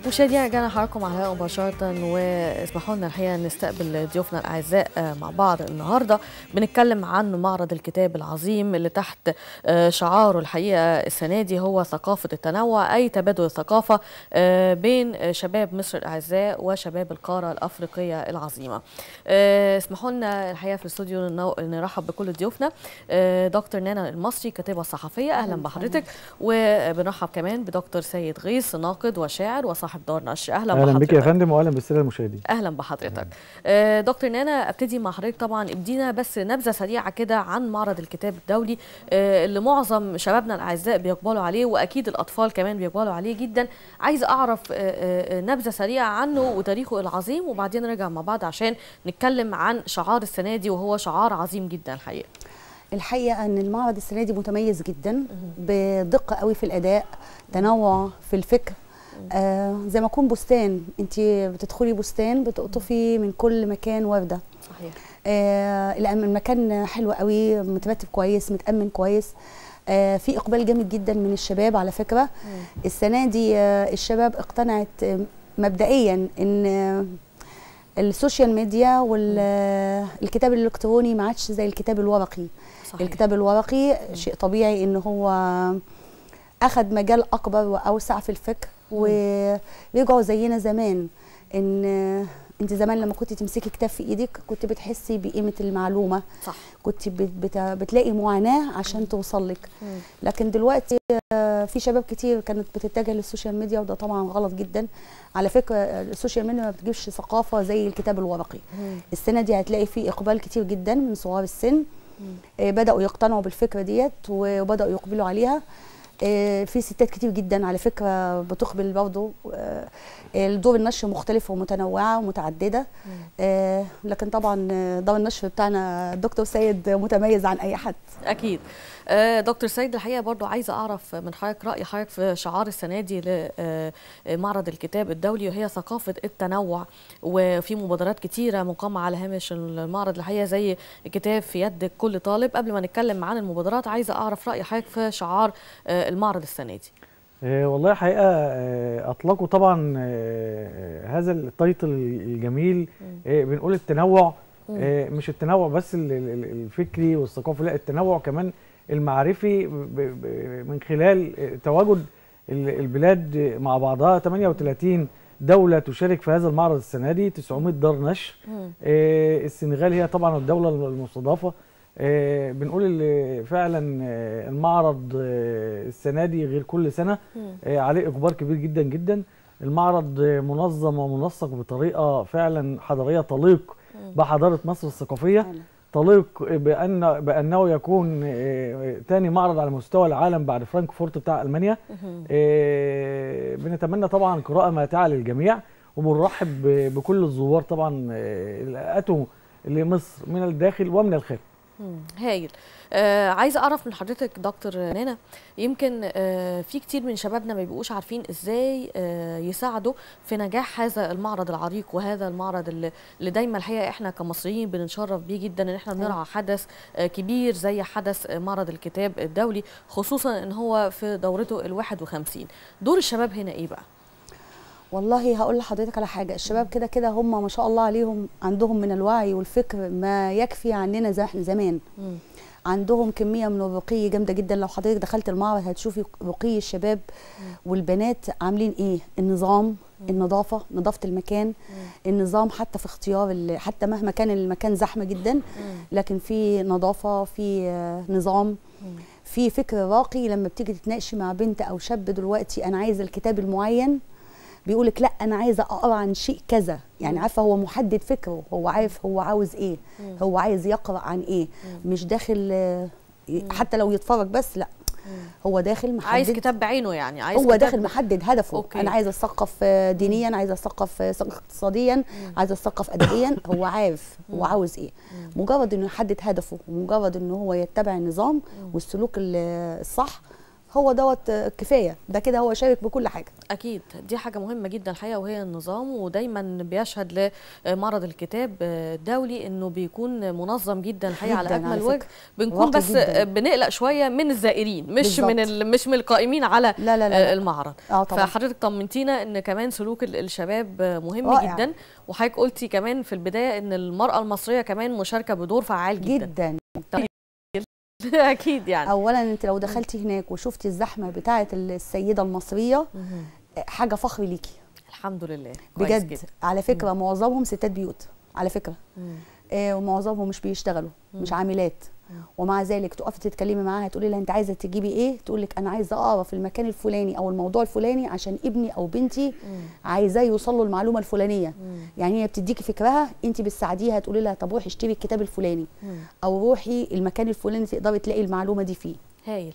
مشاهدينا رجعنا حضراتكم على الهواء مباشرة واسمحوا لنا الحقيقة نستقبل ضيوفنا الأعزاء مع بعض النهاردة بنتكلم عن معرض الكتاب العظيم اللي تحت شعاره الحقيقة السنة دي هو ثقافة التنوع أي تبادل الثقافة بين شباب مصر الأعزاء وشباب القارة الأفريقية العظيمة اسمحوا لنا الحقيقة في الاستوديو نرحب بكل ضيوفنا دكتور نانا المصري كاتبة صحفية أهلا بحضرتك وبنرحب كمان بدكتور سيد غيث ناقد وشاعر وصاحب دار نشر اهلا, اهلا بحضرتك بك يا فندم واهلا بالساده المشاهدين اهلا بحضرتك آه دكتور نانا ابتدي مع حضرتك طبعا ادينا بس نبذه سريعه كده عن معرض الكتاب الدولي آه اللي معظم شبابنا الاعزاء بيقبلوا عليه واكيد الاطفال كمان بيقبلوا عليه جدا عايزه اعرف آه آه نبذه سريعه عنه وتاريخه العظيم وبعدين نرجع مع بعض عشان نتكلم عن شعار السنه دي وهو شعار عظيم جدا الحقيقه الحقيقه ان المعرض السنه دي متميز جدا بدقه قوي في الاداء تنوع في الفكر آه زي ما يكون بستان انت بتدخلي بستان بتقطفي من كل مكان ورده صحيح آه المكان حلو قوي مترتب كويس متامن كويس آه في اقبال جامد جدا من الشباب على فكره مم. السنه دي آه الشباب اقتنعت آه مبدئيا ان آه السوشيال ميديا والكتاب الالكتروني ما عادش زي الكتاب الورقي صحيح. الكتاب الورقي مم. شيء طبيعي ان هو اخذ مجال اكبر واوسع في الفكر ورجعوا زينا زمان ان انت زمان لما كنت تمسكي كتاب في ايدك كنت بتحسي بقيمه المعلومه صح كنت بت بتلاقي معاناه عشان توصل لك لكن دلوقتي في شباب كتير كانت بتتجه للسوشيال ميديا وده طبعا غلط جدا على فكره السوشيال ميديا ما بتجيبش ثقافه زي الكتاب الورقي مم. السنه دي هتلاقي فيه اقبال كتير جدا من صغار السن بداوا يقتنعوا بالفكره ديت وبداوا يقبلوا عليها في ستات كتير جدا على فكره بتقبل برضه دور النشر مختلفه ومتنوعه ومتعدده مم. لكن طبعا دور النشر بتاعنا الدكتور سيد متميز عن اي حد اكيد دكتور سيد الحقيقه برضو عايزه اعرف من حضرتك راي حضرتك في شعار السنه دي لمعرض الكتاب الدولي وهي ثقافه التنوع وفي مبادرات كتيره مقامه على هامش المعرض الحقيقه زي كتاب في يد كل طالب قبل ما نتكلم عن المبادرات عايزه اعرف راي حضرتك في شعار المعرض السنه دي والله حقيقه اطلقوا طبعا هذا التايتل الجميل بنقول التنوع مش التنوع بس الفكري والثقافي لا التنوع كمان المعرفي من خلال تواجد البلاد مع بعضها 38 دولة تشارك في هذا المعرض السنة دي 900 دار نشر السنغال هي طبعا الدولة المستضافة بنقول فعلا المعرض السنة دي غير كل سنة عليه إقبال كبير جدا جدا المعرض منظم ومنسق بطريقة فعلا حضارية تليق بحضارة مصر الثقافية تليق بأن بأنه يكون ثاني معرض على مستوى العالم بعد فرانكفورت بتاع ألمانيا بنتمنى طبعا قراءة ماتعة للجميع وبنرحب بكل الزوار طبعا اللي أتوا لمصر من الداخل ومن الخارج هايل آه عايزه اعرف من حضرتك دكتور نانا يمكن آه في كتير من شبابنا ما بيبقوش عارفين ازاي آه يساعدوا في نجاح هذا المعرض العريق وهذا المعرض اللي, اللي دايما الحقيقه احنا كمصريين بنتشرف بيه جدا ان احنا بنرعى حدث آه كبير زي حدث معرض الكتاب الدولي خصوصا ان هو في دورته ال 51 دور الشباب هنا ايه بقى؟ والله هقول لحضرتك على حاجه الشباب كده كده هم ما شاء الله عليهم عندهم من الوعي والفكر ما يكفي عننا زمان م. عندهم كميه من الرقي جامده جدا لو حضرتك دخلت المعرض هتشوفي رقي الشباب م. والبنات عاملين ايه النظام م. النظافه نظافه المكان م. النظام حتى في اختيار حتى مهما كان المكان زحمه جدا م. لكن في نظافه في نظام م. في فكر راقي لما بتيجي تتناقشي مع بنت او شاب دلوقتي انا عايزه الكتاب المعين بيقول لك لا انا عايزه اقرا عن شيء كذا يعني عارفه هو محدد فكره هو عارف هو عاوز ايه مم. هو عايز يقرا عن ايه مم. مش داخل حتى لو يتفرج بس لا هو داخل محدد عايز كتاب بعينه يعني عايز هو كتاب داخل محدد هدفه أوكي. انا عايزه اثقف دينيا عايزه اثقف اقتصاديا عايزه اثقف ادبيا هو عارف هو عاوز ايه مجرد انه يحدد هدفه ومجرد انه هو يتبع النظام والسلوك الصح هو دوت آه، كفايه ده كده هو شارك بكل حاجه اكيد دي حاجه مهمه جدا الحقيقه وهي النظام ودايما بيشهد لمعرض الكتاب الدولي انه بيكون منظم جدا الحقيقه على جداً اكمل على وجه فكرة. بنكون راقي بس جداً. بنقلق شويه من الزائرين مش بالظبط. من ال- مش من القائمين على لا لا لا, لا. المعرض اه طبعا فحضرتك طمنتينا ان كمان سلوك ل- الشباب مهم رائع. جدا وحضرتك قلتي كمان في البدايه ان المراه المصريه كمان مشاركه بدور فعال جدا, جدا اكيد يعني اولا انت لو دخلتي هناك وشفتي الزحمه بتاعه السيده المصريه مهم. حاجه فخر ليكي الحمد لله كويس بجد جدا. على فكره معظمهم ستات بيوت على فكره مم. آه ومعظمهم مش بيشتغلوا مش مم. عاملات مم. ومع ذلك تقفي تتكلمي معاها تقولي لها انت عايزه تجيبي ايه تقول لك انا عايزه اقرا في المكان الفلاني او الموضوع الفلاني عشان ابني او بنتي مم. عايزاه يوصل له المعلومه الفلانيه مم. يعني هي بتديكي فكرها انت بتساعديها تقولي لها طب روحي اشتري الكتاب الفلاني مم. او روحي المكان الفلاني تقدري تلاقي المعلومه دي فيه هايل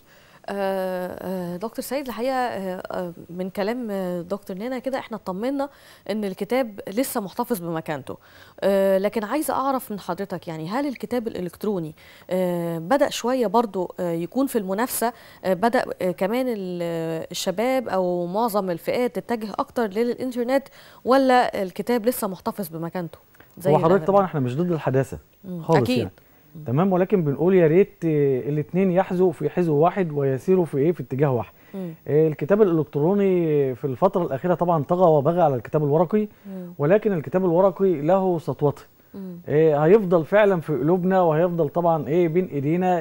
آه، آه، دكتور سيد الحقيقه آه، آه، من كلام آه، دكتور نانا كده احنا اطمنا ان الكتاب لسه محتفظ بمكانته آه، لكن عايزه اعرف من حضرتك يعني هل الكتاب الالكتروني آه، بدا شويه برضو آه، يكون في المنافسه آه، بدا آه، كمان ال- آه، الشباب او معظم الفئات تتجه اكتر للانترنت ولا الكتاب لسه محتفظ بمكانته زي هو حضرتك الأغاني؟ طبعا احنا مش ضد الحداثه مم، خالص اكيد يعني تمام ولكن بنقول يا ريت الاثنين يحذوا في حزو واحد ويسيروا في ايه في اتجاه واحد مم، آه، الكتاب الالكتروني في الفتره الاخيره طبعا طغى وبغى على الكتاب الورقي مم، ولكن الكتاب الورقي له سطوته مم، آه، هيفضل فعلا في قلوبنا وهيفضل طبعا ايه بين ايدينا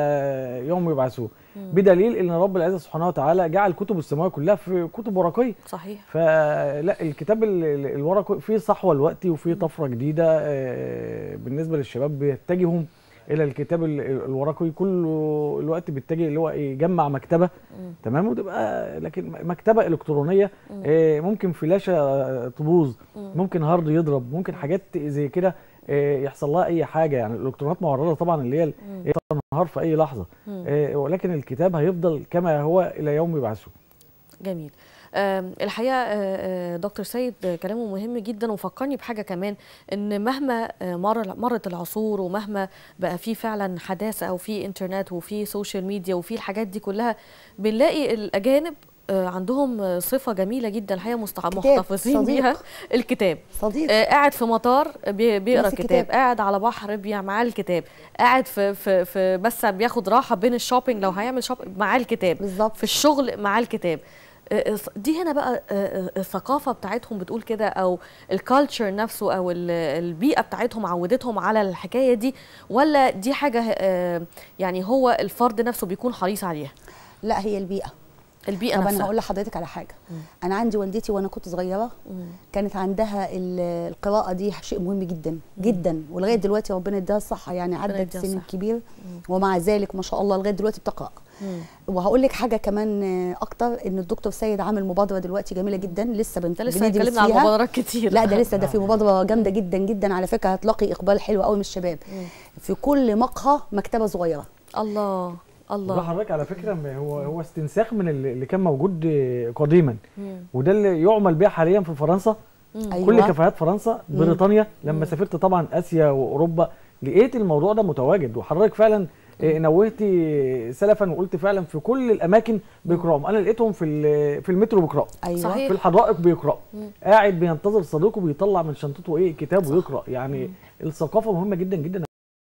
الى يوم يبعثوه مم. بدليل ان رب العزه سبحانه وتعالى جعل كتب السماويه كلها في كتب ورقيه صحيح فلا الكتاب ال- ال- الورقي فيه صحوه دلوقتي وفيه طفره جديده آه، بالنسبه للشباب بيتجهوا الى الكتاب ال- ال- الورقي كل الوقت بيتجه اللي هو إيه، يجمع مكتبه مم. تمام وتبقى لكن مكتبه الكترونيه مم. آه، ممكن فلاشه آه، تبوظ مم. ممكن هارد يضرب ممكن حاجات زي كده آه، يحصل لها اي حاجه يعني الالكترونات معرضه طبعا اللي هي مم. تنهار في اي لحظه مم. آه، ولكن الكتاب هيفضل كما هو الى يوم يبعثوه جميل آم، الحقيقه آه، آه، دكتور سيد آه، كلامه مهم جدا وفكرني بحاجه كمان ان مهما آه، مر مرت العصور ومهما بقى في فعلا حداثه او في انترنت وفي سوشيال ميديا وفي الحاجات دي كلها بنلاقي الاجانب آه، عندهم آه، صفه جميله جدا الحقيقه مستع- كتاب، محتفظين صديق. بيها الكتاب صديق آه، قاعد في مطار بي- بيقرا ماسك كتاب. كتاب. قاعد على بحر بي- معاه الكتاب قاعد في في في بس بياخد راحه بين الشوبينج لو هيعمل شوبينج معاه الكتاب بالظبط في الشغل مع الكتاب آه، دي هنا بقى آه، آه، الثقافه بتاعتهم بتقول كده او الكالتشر نفسه او ال- البيئه بتاعتهم عودتهم على الحكايه دي ولا دي حاجه آه، يعني هو الفرد نفسه بيكون حريص عليها لا هي البيئه البيئه طب انا نفسها هقول لحضرتك على حاجه مم. انا عندي والدتي وانا كنت صغيره مم. كانت عندها ال- القراءه دي شيء مهم جدا جدا ولغايه دلوقتي ربنا يديها الصحه يعني عدت يديها سن الصحة. كبير ومع ذلك ما شاء الله لغايه دلوقتي بتقرا مم. وهقول لك حاجه كمان آه، اكتر ان الدكتور سيد عامل مبادره دلوقتي جميله جدا لسه بن- ده لسه بندرس اتكلمنا عن فيها مبادرات كتير لا ده لسه ده في مبادره جامده جدا جدا على فكره هتلاقي اقبال حلو قوي من الشباب مم. في كل مقهى مكتبه صغيره الله وده الله حضرتك على فكره ما هو هو استنساخ من اللي اللي كان موجود آه، قديما مم. وده اللي يعمل بيه حاليا في فرنسا مم. أيوة. كل كفاءات فرنسا مم. بريطانيا لما سافرت طبعا اسيا واوروبا لقيت الموضوع ده متواجد وحضرتك فعلا آه، نوهتي سلفا وقلت فعلا في كل الاماكن بيقراوا انا لقيتهم في ال- في المترو بيقراوا ايوه صحيح. في الحدائق بيقرا مم. قاعد بينتظر صديقه بيطلع من شنطته ايه كتاب ويقرا يعني الثقافه مهمه جدا جدا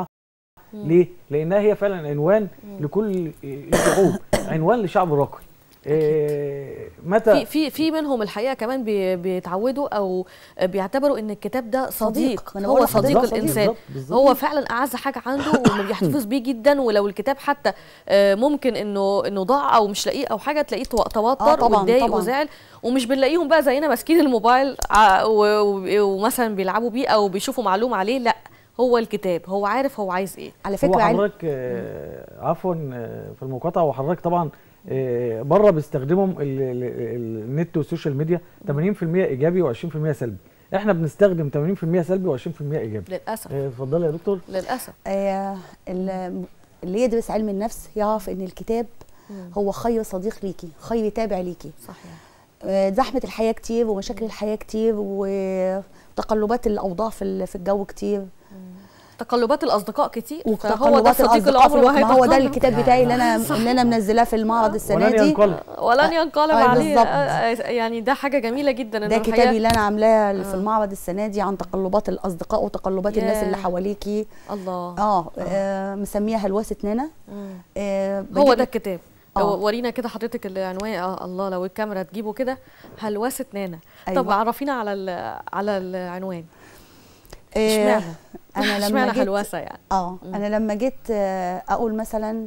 مم. ليه لانها هي فعلا عنوان لكل الشعوب عنوان لشعب راقي إيه متى في في في منهم الحقيقه كمان بي- بيتعودوا او بيعتبروا ان الكتاب ده صديق, صديق. ما أنا هو بقول صديق لحضرتك الانسان بالظبط، بالظبط. هو فعلا اعز حاجه عنده وبيحتفظ بيه جدا ولو الكتاب حتى آه، ممكن انه انه ضاع او مش لاقيه او حاجه تلاقيه تو- آه، توتر طبعاً، واتضايق طبعاً. وزعل ومش بنلاقيهم بقى زينا ماسكين الموبايل ع- و- و- ومثلا بيلعبوا بيه او بيشوفوا معلومه عليه لا هو الكتاب هو عارف هو عايز ايه على هو فكره علم حضرتك آه، عفوا آه، في المقاطعه وحضرتك طبعا آه، بره بيستخدموا ال- ال- ال- النت والسوشيال ميديا 80% ايجابي و20% سلبي احنا بنستخدم 80% سلبي و20% ايجابي للاسف آه، اتفضلي يا دكتور للاسف آه ال- اللي يدرس علم النفس يعرف ان الكتاب مم. هو خير صديق ليكي خير تابع ليكي صحيح آه، زحمه الحياه كتير ومشاكل الحياه كتير وتقلبات الاوضاع في ال- في الجو كتير تقلبات الاصدقاء كتير فهو ده وتقلبات الصديق اللي الأصدقاء في عمره ما الوقت ما هو ده هيتقلب. الكتاب بتاعي اللي انا اللي انا منزلاه في المعرض السنه ولن دي ينقلب ولن ينقلب أي عليه بالظبط. آه، يعني ده حاجه جميله جدا ده إنه كتابي الحقيقة- اللي انا عاملاه في المعرض السنه دي عن تقلبات الاصدقاء وتقلبات الناس ياه. اللي حواليكي الله اه, آه مسميها هلوسه نانا مم. آه هو بجيب- ده الكتاب آه. ورينا كده حضرتك العنوان اه الله لو الكاميرا تجيبه كده هلوسه نانا أيوة. طب عرفينا على ال- على العنوان آه اشمعنى انا لما اشمعنى جيت هلوسه يعني اه انا لما جيت آه اقول مثلا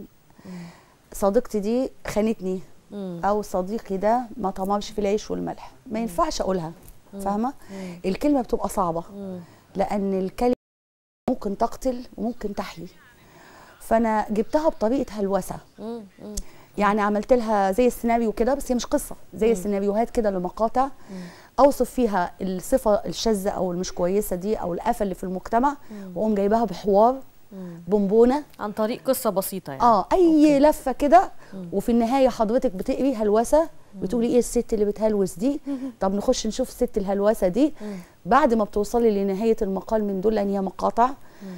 صديقتي دي خانتني مم. او صديقي ده ما طمرش في العيش والملح ما ينفعش اقولها فاهمه مم. الكلمه بتبقى صعبه مم. لان الكلمه ممكن تقتل وممكن تحيي فانا جبتها بطريقه هلوسه مم. مم. يعني عملت لها زي السيناريو كده بس هي مش قصه زي السيناريوهات كده لمقاطع اوصف فيها الصفه الشاذه او المش كويسه دي او الآفة اللي في المجتمع واقوم جايباها بحوار مم. بونبونه عن طريق قصه بسيطه يعني اه اي لفه كده وفي النهايه حضرتك بتقري هلوسه بتقولي ايه الست اللي بتهلوس دي طب نخش نشوف الست الهلوسه دي بعد ما بتوصلي لنهايه المقال من دول لان هي مقاطع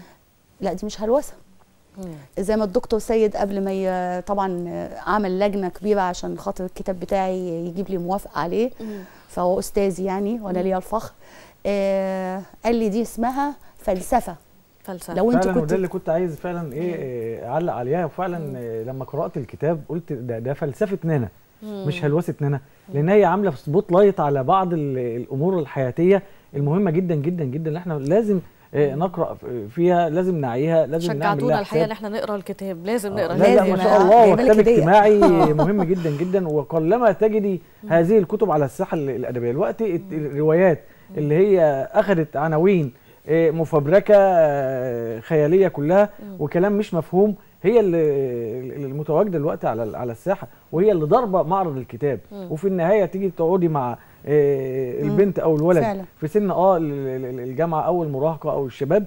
لا دي مش هلوسه مم. زي ما الدكتور سيد قبل ما ي... طبعا عمل لجنه كبيره عشان خاطر الكتاب بتاعي يجيب لي موافقه عليه فهو استاذي يعني وانا ليا الفخر آه قال لي دي اسمها فلسفه فلسفه لو انت فعلا كنت وده اللي كنت عايز فعلا ايه إيه، اعلق عليها وفعلا إيه، لما قرات الكتاب قلت ده, ده فلسفه نانا مش هلوسه نانا لان هي عامله سبوت لايت على بعض ال- الامور الحياتيه المهمه جدا جدا جدا اللي احنا لازم إيه، نقرا فيها لازم نعيها لازم نعمل شجعتونا لها الحقيقه ان حساب احنا نقرا الكتاب لازم نقرا لا لا لازم. ما شاء أنا الله جايبة لك وكتاب هدية. اجتماعي مهم جدا جدا وقلما تجدي هذه الكتب على الساحه ال- الادبيه الوقت الت- الروايات اللي هي اخذت عناوين آه، مفبركه آه، خياليه كلها وكلام مش مفهوم هي اللي اللي المتواجده دلوقتي على ال- على الساحه وهي اللي ضاربه معرض الكتاب وفي النهايه تيجي تقعدي مع آه، البنت او الولد فعلا. في سن اه ال- ال- ال- الجامعه او المراهقه او الشباب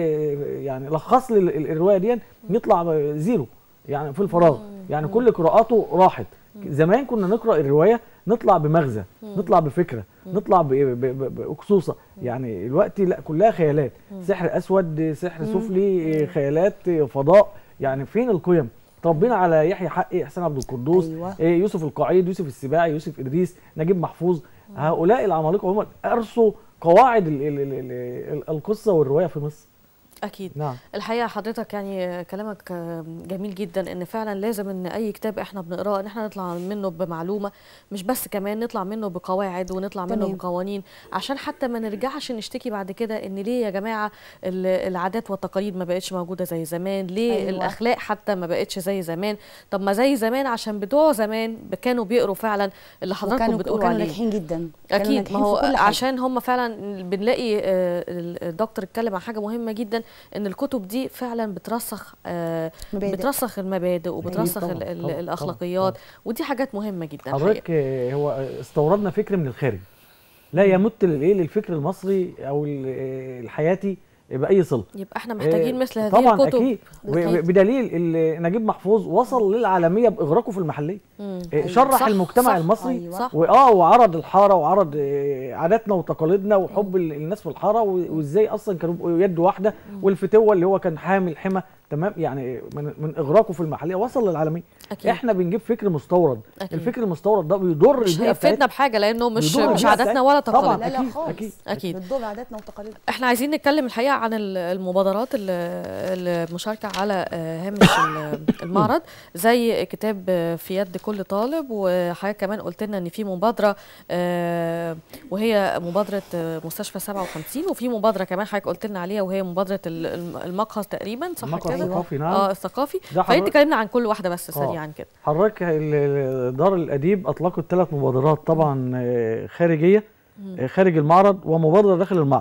إيه يعني لخص لي ال- ال- الروايه دي يطلع زيرو يعني في الفراغ يعني كل قراءاته راحت زمان كنا نقرا الروايه نطلع بمغزى نطلع بفكره نطلع ب- ب- ب- باقصوصه يعني الوقت لا كلها خيالات سحر اسود سحر سفلي خيالات فضاء يعني فين القيم تربينا على يحيى حقي احسان عبد القدوس أيوة. إيه، يوسف القعيد يوسف السباعي يوسف ادريس نجيب محفوظ هؤلاء العمالقه هم ارسوا قواعد ال ال ال ال القصه والروايه في مصر اكيد نعم الحقيقه حضرتك يعني كلامك جميل جدا ان فعلا لازم ان اي كتاب احنا بنقراه ان احنا نطلع منه بمعلومه مش بس كمان نطلع منه بقواعد ونطلع منه تمام. بقوانين عشان حتى ما نرجعش نشتكي بعد كده ان ليه يا جماعه ال- العادات والتقاليد ما بقتش موجوده زي زمان ليه أيوة. أيوة. الاخلاق حتى ما بقتش زي زمان طب ما زي زمان عشان بتوع زمان كانوا بيقروا فعلا اللي حضراتكم وكانوا بتقولوا وكانوا عليه ناجحين جدا كانوا اكيد ناجحين ما هو في كل حاجة. عشان هم فعلا بنلاقي آه، الدكتور اتكلم عن حاجه مهمه جدا ان الكتب دي فعلا بترسخ آه، مبادئ. بترسخ المبادئ وبترسخ طبعاً، ال- ال- طبعاً، الاخلاقيات طبعاً. ودي حاجات مهمه جدا الحقيقة. حضرتك آه، هو آه، استوردنا فكر من الخارج لا يمت للايه للفكر المصري او ال- آه، الحياتي باي صله يبقى احنا محتاجين آه، مثل هذه طبعا الكتب اكيد ب- أكيد. بدليل ال- نجيب محفوظ وصل للعالميه باغراقه في المحليه مم. آه، أيوة. شرح صح، المجتمع صح، المصري أيوة. صح. واه وعرض الحاره وعرض آه، عاداتنا وتقاليدنا وحب ال- الناس في الحاره و- وازاي اصلا كانوا بيبقوا يد واحده والفتوه اللي هو كان حامل حمى تمام يعني من, من اغراقه في المحليه وصل للعالميه أكيد. احنا بنجيب فكر مستورد أكيد. الفكر المستورد ده بيضر مش البيئه هيفيدنا بتاعتنا بحاجه لانه مش بيضر مش البيئة عاداتنا ولا بتاعتنا. طبعا تقاليدنا لا لا أكيد، خالص أكيد. أكيد. بتضر عاداتنا وتقاليدنا احنا عايزين نتكلم الحقيقه عن ال- المبادرات ال- المشاركه على آه، هامش ال- المعرض زي كتاب آه، في يد كل طالب وحضرتك كمان قلت لنا ان في مبادره آه، وهي مبادره آه، مستشفى 57 وفي مبادره كمان حضرتك قلت لنا عليها وهي مبادره ال- الم- المقهى تقريبا صح المقهى كده؟ الثقافي نعم اه الثقافي ده فانت حضرتك- تكلمنا عن كل واحده بس آه. سريعا كده حضرتك ال- ال- دار الاديب اطلقت ثلاث مبادرات طبعا آه، خارجيه آه، خارج المعرض ومبادره داخل المعرض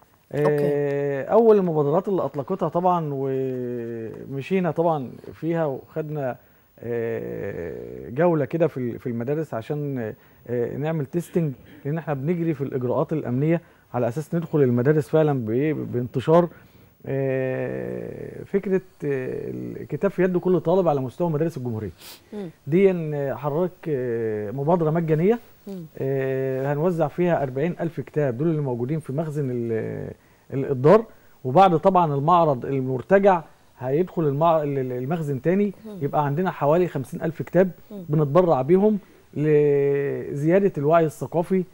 آه، اول المبادرات اللي اطلقتها طبعا ومشينا طبعا فيها وخدنا آه، جوله كده في ال- في المدارس عشان آه، نعمل تيستنج لان احنا بنجري في الاجراءات الامنيه على اساس ندخل المدارس فعلا بإيه؟ بانتشار آه، فكره آه، الكتاب في يد كل طالب على مستوى مدارس الجمهوريه مم. دي إن حضرتك آه، مبادره مجانيه مم. آه، هنوزع فيها 40 ألف كتاب دول اللي موجودين في مخزن ال- ال- الدار وبعد طبعا المعرض المرتجع هيدخل المع... ال- ال- المخزن تاني يبقى عندنا حوالي خمسين ألف كتاب بنتبرع بيهم لزيادة الوعي الثقافي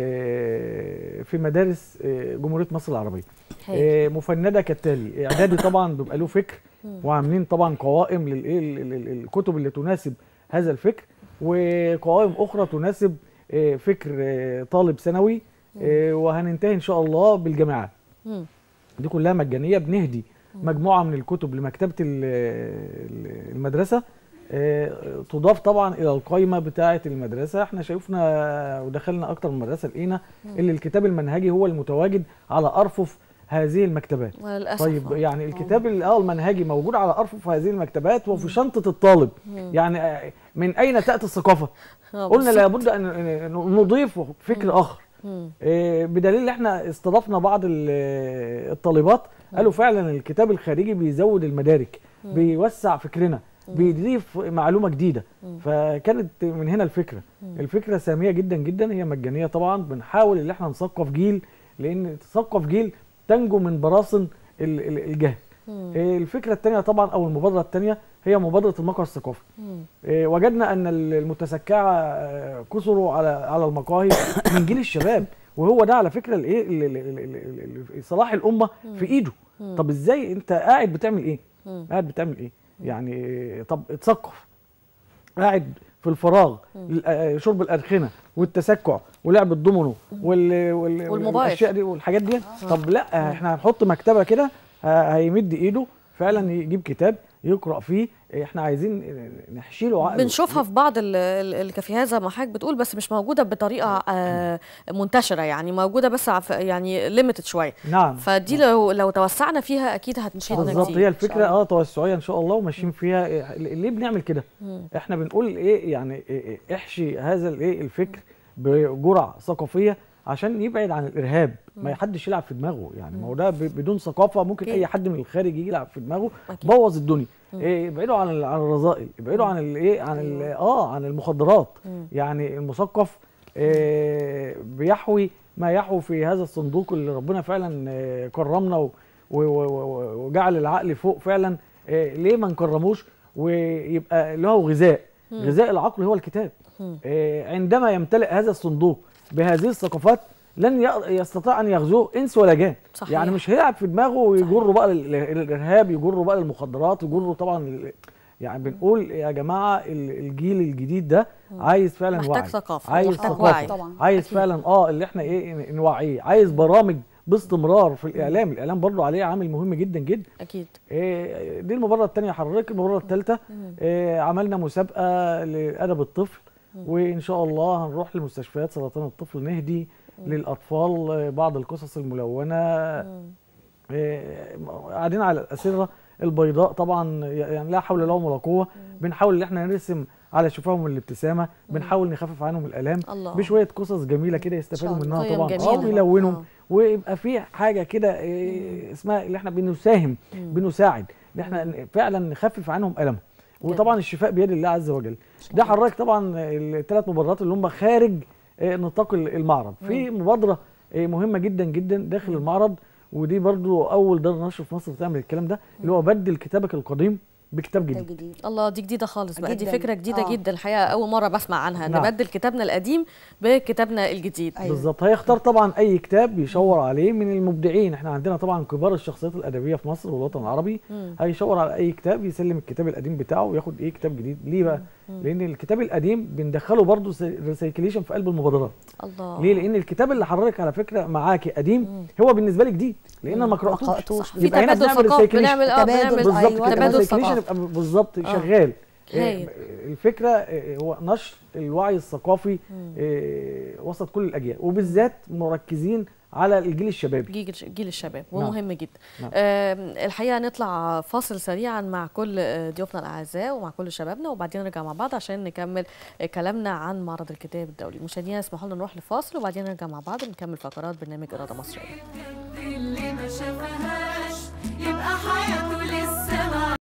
آه، في مدارس آه، جمهورية مصر العربية هايل. آه، مفندة كالتالي إعدادي طبعا بيبقى له فكر وعاملين طبعا قوائم للإيه ال- ال- الكتب اللي تناسب هذا الفكر وقوائم أخرى تناسب آه، فكر آه، طالب ثانوي آه، وهننتهي إن شاء الله بالجامعات مم. دي كلها مجانيه بنهدي مجموعه من الكتب لمكتبه ال- ال- المدرسه آه، تضاف طبعا الى القائمه بتاعه المدرسه احنا شايفنا ودخلنا اكتر من مدرسه لقينا اللي الكتاب المنهجي هو المتواجد على ارفف هذه المكتبات وللاسف طيب آه. يعني الكتاب ال- اه المنهجي موجود على ارفف هذه المكتبات وفي شنطه الطالب يعني آه، من اين تاتي الثقافه آه، قلنا بالظبط. لابد ان إن نضيف فكر اخر مم. إيه، بدليل ان احنا استضفنا بعض ال- الطالبات قالوا فعلا الكتاب الخارجي بيزود المدارك بيوسع فكرنا بيضيف معلومه جديده فكانت من هنا الفكره الفكره ساميه جدا جدا هي مجانيه طبعا بنحاول ان احنا نثقف جيل لان تثقف جيل تنجو من براثن ال- ال- الجهل إيه، الفكره الثانيه طبعا او المبادره الثانيه هي مبادره المقر الثقافي مم. إيه، وجدنا ان ال- المتسكعه آه، كثروا على على المقاهي من جيل الشباب وهو ده على فكره الايه ال- ال- ال- ال- ال- صلاح الامه في ايده طب ازاي انت قاعد بتعمل ايه مم. قاعد بتعمل ايه يعني طب اتثقف قاعد في الفراغ ال- آه، شرب الادخنه والتسكع ولعب الضمنو وال وال والموبايل. والاشياء دي والحاجات دي طب لا احنا هنحط مكتبه كده ه- هيمد ايده فعلا يجيب كتاب يقرا فيه احنا عايزين نحشي له عقله بنشوفها في بعض ال- ال- الكافيهات زي ما حضرتك بتقول بس مش موجوده بطريقه آه، منتشره يعني موجوده بس عف- يعني ليميتد شويه نعم فدي لو لو توسعنا فيها اكيد هتفيدنا بالظبط كتير هي إن شاء الفكره الله. اه توسعيه ان شاء الله وماشيين فيها إيه- ليه بنعمل كده احنا بنقول ايه يعني إيه- إيه احشي هذا الايه الفكر بجرعه ثقافيه عشان يبعد عن الارهاب ما حدش يلعب في دماغه يعني ما هو ده ب- بدون ثقافه ممكن أكيد. اي حد من الخارج يجي يلعب في دماغه أكيد. بوظ الدنيا إيه ابعدوا عن ال- عن الرذائل ابعدوا عن الايه عن ال- اه عن المخدرات يعني المثقف إيه بيحوي ما يحوي في هذا الصندوق اللي ربنا فعلا آه، كرمنا و- و- و- و- وجعل العقل فوق فعلا آه، ليه ما نكرموش ويبقى له غذاء غذاء العقل هو الكتاب آه، عندما يمتلئ هذا الصندوق بهذه الثقافات لن ي- يستطيع ان يغزوه انس ولا جان صحيح. يعني مش هيلعب في دماغه ويجره بقى لل- للارهاب يجره بقى للمخدرات يجره طبعا لل- يعني بنقول يا جماعه ال- الجيل الجديد ده عايز فعلا محتاج وعي ثقافة عايز ومحتاج ثقافه وعي. طبعا. عايز أكيد. فعلا اه اللي احنا ايه نوعيه عايز برامج باستمرار في الاعلام الاعلام برضو عليه عامل مهم جدا جدا اكيد إيه دي المبادره الثانيه حضرتك المبادره الثالثه إيه عملنا مسابقه لادب الطفل وان شاء الله هنروح لمستشفيات سرطان الطفل نهدي للاطفال آه، بعض القصص الملونه إيه، قاعدين على الاسره البيضاء طبعا يعني لا حول لهم ولا قوه بنحاول ان احنا نرسم على شفاههم الابتسامه بنحاول نخفف عنهم الالام الله. بشويه قصص جميله كده يستفادوا شاء منها قيم طبعا جميلة. اه ويلونهم آه. ويبقى في حاجه كده إيه اسمها اللي احنا بنساهم بنساعد ان احنا فعلا نخفف عنهم المهم وطبعا الشفاء بيد الله عز وجل ده حضرتك طبعا الثلاث مبادرات اللي هم خارج آه، نطاق المعرض في مبادره آه، مهمه جدا جدا داخل المعرض ودي برضو اول دار نشر في مصر بتعمل الكلام ده اللي هو بدل كتابك القديم بكتاب كتاب جديد جديد الله دي جديده خالص بقى دي جداً. فكره جديده آه. جدا الحقيقه اول مره بسمع عنها نعم. نبدل كتابنا القديم بكتابنا الجديد أيوة. بالظبط هيختار طبعا اي كتاب يشاور عليه من المبدعين احنا عندنا طبعا كبار الشخصيات الادبيه في مصر والوطن العربي هيشاور على اي كتاب يسلم الكتاب القديم بتاعه وياخد ايه كتاب جديد ليه بقى لان الكتاب القديم بندخله برضه ريسايكليشن في قلب المبادرات الله ليه لان الكتاب اللي حضرتك على فكره معاكي قديم هو بالنسبه لي جديد لان انا ما قراتوش قرأتوش. في يبقى هنا تبادل بنعمل ثقافي recyclation. بنعمل اه تبادل بنعمل بالظبط أيوة. كده تبادل recyclation ثقافي يبقى بالظبط آه. شغال هايل. إيه، الفكره إيه، هو نشر الوعي الثقافي إيه، وسط كل الاجيال وبالذات مركزين على الجيل الشبابي جيل جيل الشباب نعم. ومهم جدا نعم. آم، الحقيقه نطلع فاصل سريعا مع كل آه، ضيوفنا الاعزاء ومع كل شبابنا وبعدين نرجع مع بعض عشان نكمل آه، كلامنا عن معرض الكتاب الدولي مشاهدينا اسمحوا لنا نروح لفاصل وبعدين نرجع مع بعض نكمل فقرات برنامج اراده مصريه اللي ما شافهاش يبقى حياته لسه ما